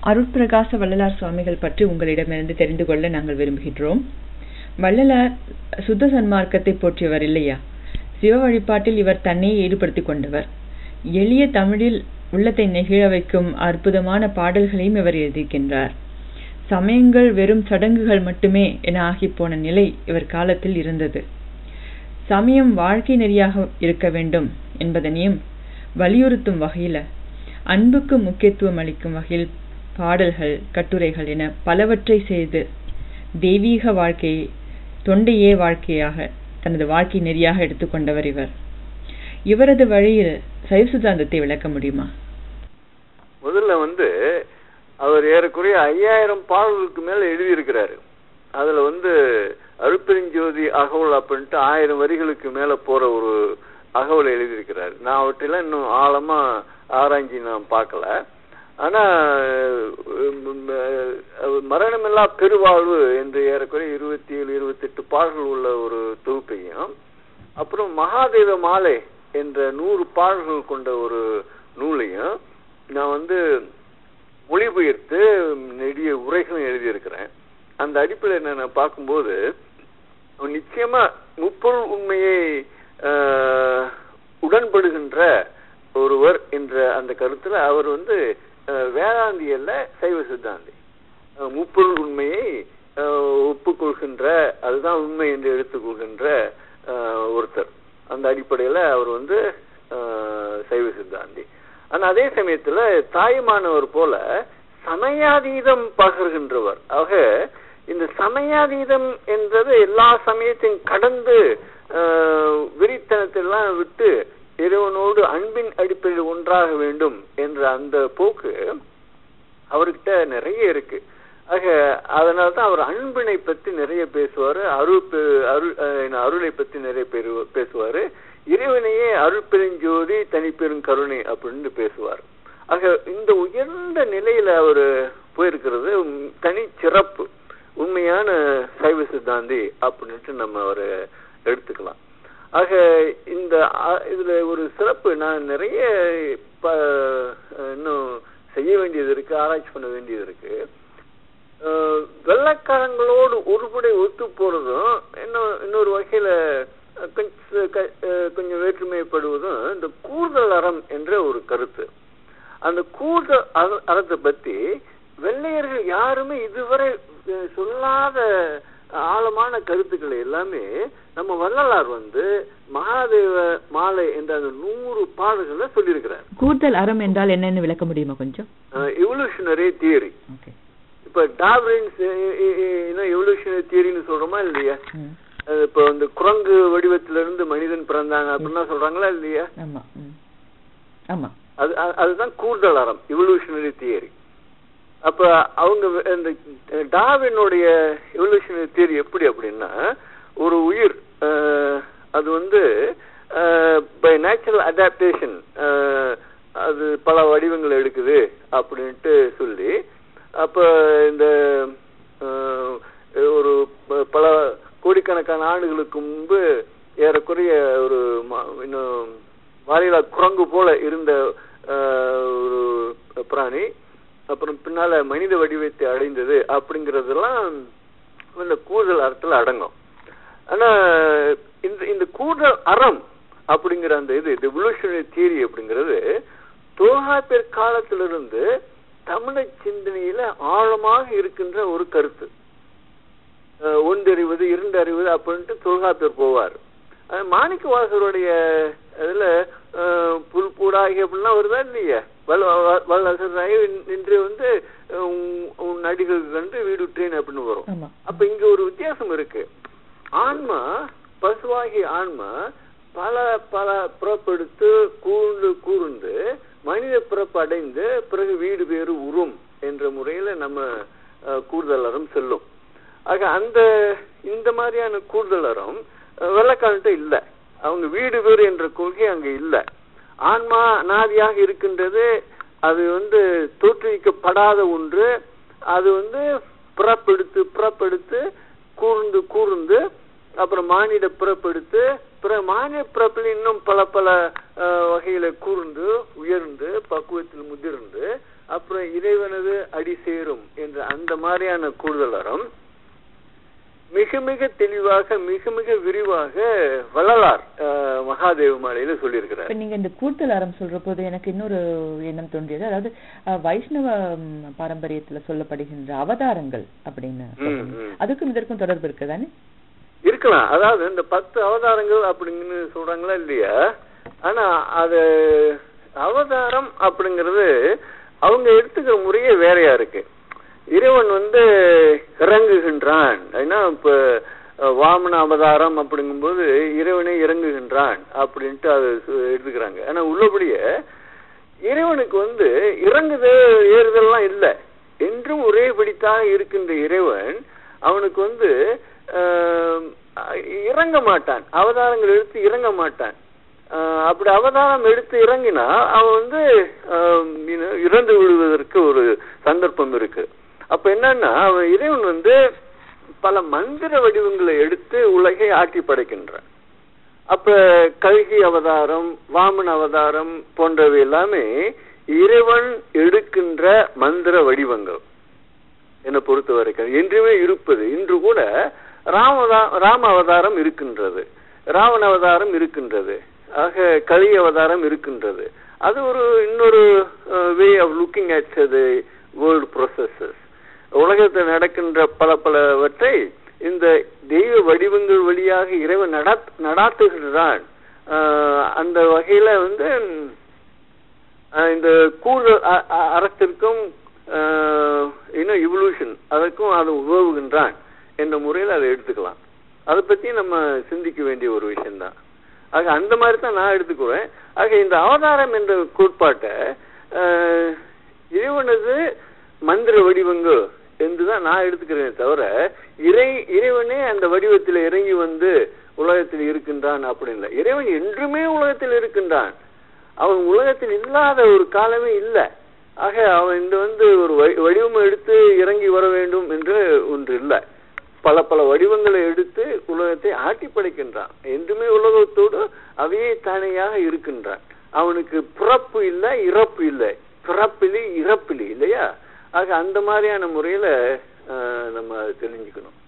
அருட்பிரகாச வள்ளலார் சுவாமிகள் பற்றி உங்களிடமிருந்து தெரிந்து கொள்ள நாங்கள் விரும்புகின்றோம் வள்ளலார் சுத்த சன்மார்க்கத்தை போற்றியவர் இல்லையா சிவ வழிபாட்டில் இவர் தன்னையே ஈடுபடுத்திக் கொண்டவர் எளிய தமிழில் உள்ளத்தை நெகிழ வைக்கும் அற்புதமான பாடல்களையும் இவர் எழுதியிருக்கின்றார் சமயங்கள் வெறும் சடங்குகள் மட்டுமே என ஆகிப்போன நிலை இவர் காலத்தில் இருந்தது சமயம் வாழ்க்கை நெறியாக இருக்க வேண்டும் என்பதனையும் வலியுறுத்தும் வகையில அன்புக்கு முக்கியத்துவம் அளிக்கும் வகையில் பாடல்கள் கட்டுரைகள் என பலவற்றை செய்து தெய்வீக வாழ்க்கையை தொண்டையே வாழ்க்கையாக தனது வாழ்க்கை நெறியாக எடுத்துக்கொண்டவர் இவர் இவரது வழியில் சைவ சித்தாந்தத்தை விளக்க முடியுமா முதல்ல வந்து அவர் ஏறக்குறைய ஐயாயிரம் பாடல்களுக்கு மேல எழுதியிருக்கிறாரு அதுல வந்து அருப்பெருஞ்சோதி அகவல் அப்படின்ட்டு ஆயிரம் வரிகளுக்கு மேல போற ஒரு அகவல் எழுதியிருக்கிறாரு நான் அவற்றெல்லாம் இன்னும் ஆழமா ஆராய்ஞ்சி நான் பார்க்கல ஆனா மரணமில்லா பெருவாழ்வு என்று ஏறக்குறைய இருபத்தி ஏழு இருபத்தி எட்டு பாடல்கள் உள்ள ஒரு தொகுப்பையும் அப்புறம் மகாதேவ மாலை என்ற நூறு பாடல்கள் கொண்ட ஒரு நூலையும் நான் வந்து மொழிபெயர்த்து நெடிய உரைகளும் எழுதியிருக்கிறேன் அந்த அடிப்படையில் நான் பார்க்கும்போது நிச்சயமா முப்பொருள் உண்மையை உடன்படுகின்ற ஒருவர் என்ற அந்த கருத்துல அவர் வந்து வேதாந்தி அல்ல சைவ சித்தாந்தி முப்பொருள் உண்மையை ஒப்புக்கொள்கின்ற அதுதான் உண்மை என்று எடுத்துக்கொள்கின்ற ஒருத்தர் அந்த அடிப்படையில அவர் வந்து சைவ சித்தாந்தி ஆனா அதே சமயத்துல தாயுமானவர் போல சமயாதீதம் பகர்கின்றவர் ஆக இந்த சமயாதீதம் என்றது எல்லா சமயத்தையும் கடந்து விரித்தனத்தெல்லாம் விட்டு இறைவனோடு அன்பின் அடிப்படையில் ஒன்றாக வேண்டும் என்ற அந்த போக்கு அவர்கிட்ட நிறைய இருக்கு ஆக அதனால தான் அவர் அன்பினை பத்தி நிறைய பேசுவாரு அருள் அருள் அருளை பத்தி நிறைய பேர் பேசுவாரு இறைவனையே அருள் பெருஞ்சோதி தனிப்பெரும் கருணை அப்படின்னு பேசுவார் ஆக இந்த உயர்ந்த நிலையில அவர் போயிருக்கிறது தனி சிறப்பு உண்மையான சைவ சித்தாந்தி அப்படின்ட்டு நம்ம அவரை எடுத்துக்கலாம் ஆக இந்த இதுல ஒரு சிறப்பு நான் நிறைய இன்னும் செய்ய வேண்டியது இருக்கு ஆராய்ச்சி பண்ண வேண்டியது இருக்கு வெள்ளக்காரங்களோடு ஒருபடை ஒத்து போறதும் இன்னும் இன்னொரு வகையில கொஞ்சம் வேற்றுமைப்படுவதும் இந்த கூடுதல் அறம் என்ற ஒரு கருத்து அந்த கூடுதல் அறத்தை பத்தி வெள்ளையர்கள் யாருமே இதுவரை சொல்லாத ஆழமான கருத்துக்களை எல்லாமே நம்ம வள்ளலார் வந்து மகாதேவ மாலை என்ற அந்த நூறு பாடல்களை சொல்லியிருக்கிறார் கூடுதல் அறம் என்றால் என்னன்னு விளக்க முடியுமா கொஞ்சம் எவல்யூஷனரி தியரி இப்ப டார்வின்ஸ் எவல்யூஷனரி தியரின்னு சொல்றோமா இல்லையா இப்ப இந்த குரங்கு வடிவத்தில இருந்து மனிதன் பிறந்தாங்க அப்படின்னா சொல்றாங்களா இல்லையா அது அதுதான் கூடுதல் அறம் எவல்யூஷனரி தியரி அப்ப அவங்க இந்த டாவினுடைய எவல்யூஷனரி தியரி எப்படி அப்படின்னா ஒரு உயிர் அது வந்து பை நேச்சுரல் அடாப்டேஷன் அது பல வடிவங்கள் எடுக்குது அப்படின்ட்டு சொல்லி அப்ப இந்த ஒரு பல கோடிக்கணக்கான ஆண்டுகளுக்கு முன்பு ஏறக்குறைய ஒரு இன்னும் வாலிலா குரங்கு போல இருந்த ஒரு பிராணி அப்புறம் பின்னால மனித வடிவத்தை அடைந்தது அப்படிங்கறதெல்லாம் இந்த கூடுதல் அறத்துல அடங்கும் ஆனா இந்த இந்த கூடுதல் அறம் அப்படிங்கிற அந்த இது எவல்யூஷனரி தியரி அப்படிங்கிறது தொல்காப்பியர் காலத்திலிருந்து தமிழ சிந்தனையில ஆழமாக இருக்கின்ற ஒரு கருத்து ஒன்றறிவது இரண்டு அறிவது அப்படின்ட்டு தொல்காப்பியர் போவார் மாணிக்க வாசருடைய இதுல புல் பூடாகி அப்படிலாம் வருதா இல்லையா வல்லசராகி இன்று வந்து உன் நடிகளுக்கு கண்டு வீடுற்றேன் அப்படின்னு வரும் அப்ப இங்க ஒரு வித்தியாசம் இருக்கு ஆன்மா பசுவாகி ஆன்மா பல பல புறப்படுத்து கூர்ந்து கூர்ந்து மனித பிறப்பு அடைந்து பிறகு வீடு பேரு உறும் என்ற முறையில நம்ம கூடுதல் அறம் செல்லும் ஆக அந்த இந்த மாதிரியான கூடுதல் அறம் வெள்ளக்காரன்ட்ட இல்ல அவங்க வீடு பேரு என்ற கொள்கை அங்க இல்ல ஆன்மா நாதியாக இருக்கின்றது அது வந்து தோற்றுவிக்கப்படாத ஒன்று அது வந்து புறப்படுத்து புறப்படுத்து கூர்ந்து கூர்ந்து அப்புறம் மானிட பிறப்பெடுத்து பிற மானிட பிறப்பில் இன்னும் பல பல வகையில கூர்ந்து உயர்ந்து பக்குவத்தில் முதிர்ந்து அப்புறம் இறைவனது அடி சேரும் என்ற அந்த மாதிரியான கூடுதல் அறம் மிக மிக தெளிவாக மிக மிக விரிவாக வள்ளலார் அஹ், மகாதேவ மாலையில சொல்லியிருக்கிறார் இப்ப நீங்க இந்த கூடுதல் அறம் சொல்ற போது எனக்கு இன்னொரு எண்ணம் தோன்றியது அதாவது அஹ், வைஷ்ணவ ம், பாரம்பரியத்துல சொல்லப்படுகின்ற அவதாரங்கள் அப்படின்னு ம், சொல்றீங்க. ம். அதுக்கும் இதற்கும் தொடர்பு இருக்குதானே இருக்கலாம் அதாவது இந்த பத்து அவதாரங்கள் அப்படின்னு சொல்றாங்களா இல்லையா ஆனா அது அவதாரம் அப்படிங்கிறது அவங்க எடுத்துக்கிற முறையே வேறையா இருக்கு இறைவன் வந்து இறங்குகின்றான் ஏன்னா இப்ப அஹ், வாமன அவதாரம் அப்படிங்கும்போது இறைவனே இறங்குகின்றான் அப்படின்ட்டு அது சு- எடுத்துக்கிறாங்க ஆனா உள்ளபடியே இறைவனுக்கு வந்து இறங்குது ஏறுதல்லாம் இல்லை என்றும் ஒரே படித்தாக இருக்கின்ற இறைவன் அவனுக்கு வந்து ஆஹ், இறங்க மாட்டான் அவதாரங்கள் எடுத்து இறங்க மாட்டான் ஆஹ், அப்படி அவதாரம் எடுத்து இறங்கினா அவன் வந்து ஆஹ், you know, இறந்து விடுவதற்கு ஒரு சந்தர்ப்பம் இருக்கு அப்ப என்னன்னா அவன் இறைவன் வந்து பல மந்திர வடிவங்களை எடுத்து உலகை ஆட்டி படைக்கின்றான் அப்ப கல்கி அவதாரம் வாமன அவதாரம் போன்றவை எல்லாமே இறைவன் எடுக்கின்ற மந்திர வடிவங்கள் என்னை பொறுத்த வரைக்கும் என்றுமே இருப்பது இன்று கூட ராமதா ராம அவதாரம் இருக்கின்றது ராவண அவதாரம் இருக்கின்றது ஆக கலி அவதாரம் இருக்கின்றது அது ஒரு இன்னொரு way of looking at the world processes உலகத்தில் நடக்கின்ற பல பலவற்றை இந்த தெய்வ வடிவங்கள் வழியாக இறைவன் நடாத் நடாத்துகிறான் ஆஹ் அந்த வகையில வந்து ஆஹ் இந்த கூடுதல் அ- அ- அறத்திற்கும் இன்னும் இவல்யூஷன் அதற்கும் அது உதவுகின்றான் என்ற முறையில் அதை எடுத்துக்கலாம் அதை பத்தி நம்ம சிந்திக்க வேண்டிய ஒரு விஷயம்தான் ஆக அந்த மாதிரி தான் நான் எடுத்துக்குவேன் ஆக இந்த அவதாரம் என்ற கோட்பாட்டை ஆஹ், இறைவனது மந்திர வடிவங்கள் என்றுதான் நான் எடுத்துக்கிறேனே தவிர இறை இறைவனே அந்த வடிவத்தில் இறங்கி வந்து உலகத்தில் இருக்கின்றான் அப்படின்னு இல்லை இறைவன் என்றுமே உலகத்தில் இருக்கின்றான் அவன் உலகத்தில் இல்லாத ஒரு காலமே இல்லை ஆக அவன் இந்த வந்து ஒரு வடி- வடிவம் எடுத்து இறங்கி வர வேண்டும் என்று ஒன்று இல்லை பல பல வடிவங்களை எடுத்து உலகத்தை ஆட்டி படைக்கின்றான் என்றுமே உலகத்தோடு அவையே தானேயாக இருக்கின்றான் அவனுக்கு பிறப்பு இல்லை இறப்பு இல்லை பிறப்பிலி இறப்பிலி இல்லையா ஆக அந்த மாதிரியான முறையில ஆஹ், நம்ம தெரிஞ்சுக்கணும்